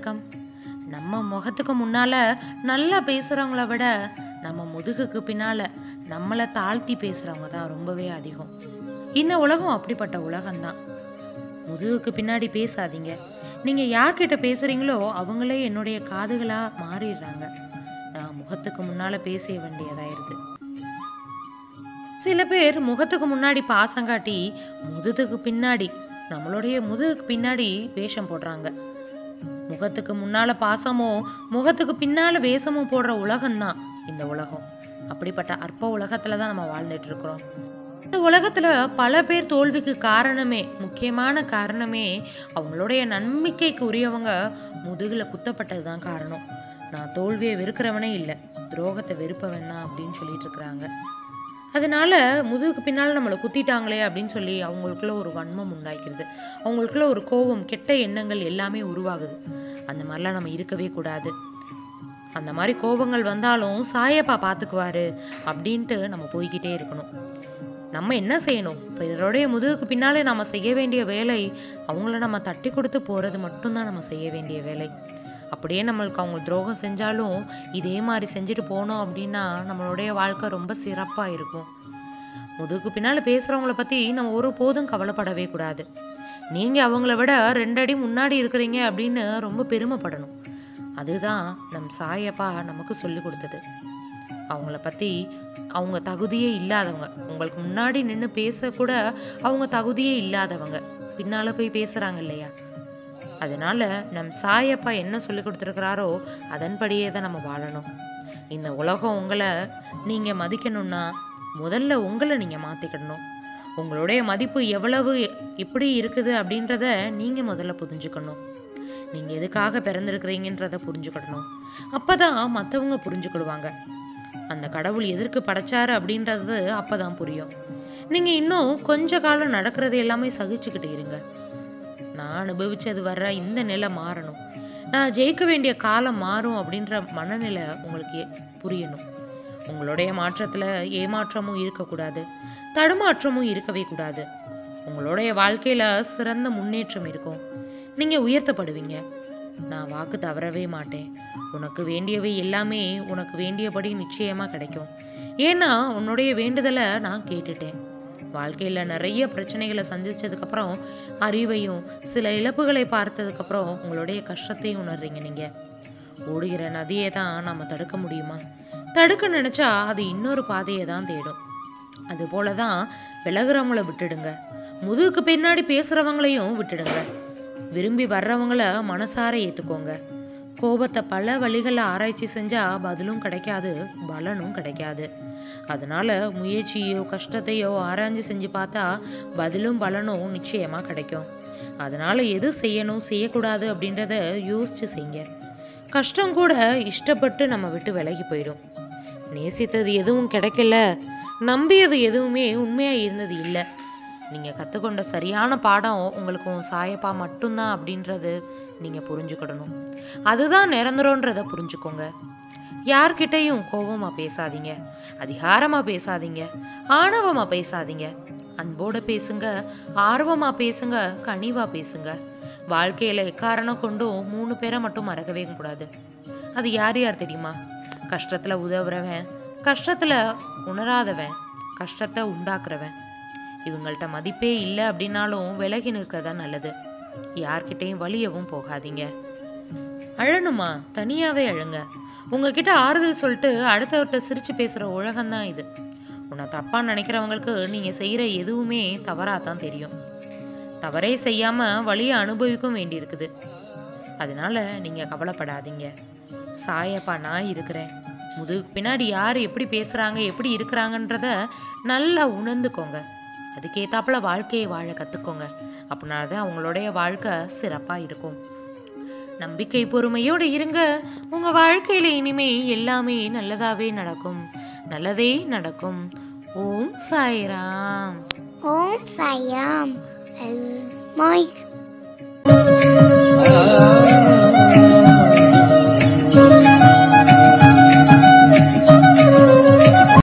வணக்கம் நம்ம முகத்துக்கு முன்னால நல்லா பேசுறவங்கள விட நம்ம முதுகுக்கு பின்னால நம்மளை தாழ்த்தி பேசுறவங்க தான் ரொம்பவே அதிகம் இந்த உலகம் அப்படிப்பட்ட உலகம்தான் முதுகுக்கு பின்னாடி பேசாதீங்க நீங்க யார்கிட்ட பேசுறீங்களோ அவங்களே என்னுடைய காதுகளா மாறிடுறாங்க நான் முகத்துக்கு முன்னால பேச வேண்டியதாயிருது சில பேர் முகத்துக்கு முன்னாடி பாசம் காட்டி முதுகுக்கு பின்னாடி நம்மளுடைய முதுகுக்கு பின்னாடி வேஷம் போடுறாங்க முகத்துக்கு முன்னால பாசமோ முகத்துக்கு பின்னால வேஷமும் போடுற உலகம்தான் இந்த உலகம் அப்படிப்பட்ட அற்ப உலகத்துல தான் நம்ம வாழ்ந்துட்டு இருக்கிறோம் இந்த உலகத்துல பல பேர் தோல்விக்கு காரணமே முக்கியமான காரணமே அவங்களுடைய நன்மைக்கைக்கு உரியவங்க முதுகுல குத்தப்பட்டது தான் காரணம் நான் தோல்வியை வெறுக்கிறவனே இல்லை துரோகத்தை வெறுப்பவன் தான் அப்படின்னு சொல்லிட்டு இருக்கிறாங்க அதனால முதுகுக்கு பின்னால் நம்மளை குத்திட்டாங்களே அப்படின்னு சொல்லி அவங்களுக்குள்ள ஒரு வன்மம் உண்டாக்கிறது அவங்களுக்குள்ள ஒரு கோபம் கெட்ட எண்ணங்கள் எல்லாமே உருவாகுது அந்த மாதிரிலாம் நம்ம இருக்கவே கூடாது அந்த மாதிரி கோபங்கள் வந்தாலும் சாயப்பா பார்த்துக்குவாரு அப்படின்ட்டு நம்ம போய்கிட்டே இருக்கணும் நம்ம என்ன செய்யணும் பிறருடைய முதுகுக்கு பின்னாலே நம்ம செய்ய வேண்டிய வேலை அவங்கள நம்ம தட்டி கொடுத்து போகிறது மட்டும்தான் நம்ம செய்ய வேண்டிய வேலை அப்படியே நம்மளுக்கு அவங்க துரோகம் செஞ்சாலும் இதே மாதிரி செஞ்சுட்டு போனோம் அப்படின்னா நம்மளுடைய வாழ்க்கை ரொம்ப சிறப்பாக இருக்கும் முதுகுக்கு பின்னால் பேசுகிறவங்கள பற்றி நம்ம ஒரு போதும் கவலைப்படவே கூடாது நீங்கள் அவங்கள விட ரெண்டடி முன்னாடி இருக்கிறீங்க அப்படின்னு ரொம்ப பெருமைப்படணும் அதுதான் நம் சாயப்பா நமக்கு சொல்லி கொடுத்தது அவங்கள பற்றி அவங்க தகுதியே இல்லாதவங்க உங்களுக்கு முன்னாடி நின்று பேசக்கூட அவங்க தகுதியே இல்லாதவங்க பின்னால் போய் பேசுகிறாங்க இல்லையா அதனால நம் சாயப்பா என்ன சொல்லி கொடுத்துருக்கிறாரோ அதன்படியே தான் நம்ம வாழணும் இந்த உலகம் உங்களை நீங்கள் மதிக்கணும்னா முதல்ல உங்களை நீங்கள் மாற்றிக்கிடணும் உங்களுடைய மதிப்பு எவ்வளவு எப்படி இருக்குது அப்படின்றத நீங்கள் முதல்ல புரிஞ்சுக்கணும் நீங்கள் எதுக்காக பிறந்திருக்கிறீங்கன்றத புரிஞ்சுக்கிடணும் அப்போ தான் மற்றவங்க புரிஞ்சுக்கிடுவாங்க அந்த கடவுள் எதற்கு படைச்சாரு அப்படின்றது அப்போ தான் புரியும் நீங்கள் இன்னும் கொஞ்ச காலம் நடக்கிறது எல்லாமே சகிச்சுக்கிட்டு இருங்க நான் அனுபவிச்சது வர்ற இந்த நிலை மாறணும் நான் ஜெயிக்க வேண்டிய காலம் மாறும் அப்படின்ற மனநிலை உங்களுக்கு எ- புரியணும் உங்களுடைய மாற்றத்தில் ஏமாற்றமும் இருக்கக்கூடாது தடுமாற்றமும் இருக்கவே கூடாது உங்களுடைய வாழ்க்கையில் சிறந்த முன்னேற்றம் இருக்கும் நீங்கள் உயர்த்தப்படுவீங்க நான் வாக்கு தவறவே மாட்டேன் உனக்கு வேண்டியவை எல்லாமே உனக்கு வேண்டியபடி நிச்சயமாக கிடைக்கும் ஏன்னா உன்னுடைய வேண்டுதலை நான் கேட்டுட்டேன் வாழ்க்கையில் நிறைய பிரச்சனைகளை சந்திச்சதுக்கப்புறம் அறிவையும் சில இழப்புகளை பார்த்ததுக்கப்புறம் உங்களுடைய கஷ்டத்தையும் உணர்றீங்க நீங்கள் ஓடுகிற நதியை தான் நம்ம தடுக்க முடியுமா தடுக்க நினச்சா அது இன்னொரு பாதையை தான் தேடும் அதுபோல தான் விலகுறவங்கள விட்டுடுங்க முதுகுக்கு பின்னாடி பேசுகிறவங்களையும் விட்டுடுங்க விரும்பி வர்றவங்கள மனசார ஏற்றுக்கோங்க கோபத்தை பல வழிகளில் ஆராய்ச்சி செஞ்சால் பதிலும் கிடைக்காது பலனும் கிடைக்காது அதனால முயற்சியோ கஷ்டத்தையோ ஆராய்ஞ்சு செஞ்சு பார்த்தா பதிலும் பலனும் நிச்சயமாக கிடைக்கும் அதனால எது செய்யணும் செய்யக்கூடாது அப்படின்றத யோசிச்சு செய்யுங்க கஷ்டம் கூட இஷ்டப்பட்டு நம்ம விட்டு விலகி போயிடும் நேசித்தது எதுவும் கிடைக்கல நம்பியது எதுவுமே உண்மையாக இருந்தது இல்லை நீங்கள் கற்றுக்கொண்ட சரியான பாடம் உங்களுக்கு உன் சாயப்பா மட்டும்தான் அப்படின்றது நீங்கள் புரிஞ்சுக்கிடணும் அதுதான் நிரந்தரன்றதை புரிஞ்சுக்கோங்க யார்கிட்டையும் கோபமாக பேசாதீங்க அதிகாரமாக பேசாதீங்க ஆணவமாக பேசாதீங்க அன்போட பேசுங்க ஆர்வமாக பேசுங்க கனிவாக பேசுங்க வாழ்க்கையில் எக்காரணம் கொண்டும் மூணு பேரை மட்டும் மறக்கவே கூடாது அது யார் யார் தெரியுமா கஷ்டத்தில் உதவுறவன் கஷ்டத்தில் உணராதவன் கஷ்டத்தை உண்டாக்குறவன் இவங்கள்ட்ட மதிப்பே இல்லை அப்படின்னாலும் விலகி நிற்கிறதா நல்லது யார்கிட்டயும் வலியவும் போகாதீங்க அழணுமா தனியாவே அழுங்க உங்ககிட்ட ஆறுதல் சொல்லிட்டு அடுத்தவர்கிட்ட சிரிச்சு பேசுகிற உலகம்தான் இது உன்னை தப்பாக நினைக்கிறவங்களுக்கு நீங்கள் செய்கிற எதுவுமே தவறாக தான் தெரியும் தவறே செய்யாமல் வழியை அனுபவிக்கும் வேண்டியிருக்குது அதனால நீங்கள் கவலைப்படாதீங்க சாயப்பா நான் இருக்கிறேன் முதுகுக்கு பின்னாடி யார் எப்படி பேசுகிறாங்க எப்படி இருக்கிறாங்கன்றத நல்லா உணர்ந்துக்கோங்க அதுக்கேத்தாப்புல வாழ்க்கையை வாழ கற்றுக்கோங்க அப்படின்னா தான் உங்களுடைய வாழ்க்கை சிறப்பாக இருக்கும் நம்பிக்கை பொறுமையோடு இருங்க உங்கள் வாழ்க்கையில் இனிமே எல்லாமே நல்லதாகவே நடக்கும் நல்லதே நடக்கும் ஓம் சாய்ராம் ஓம் சாயாம் மைக் ஆ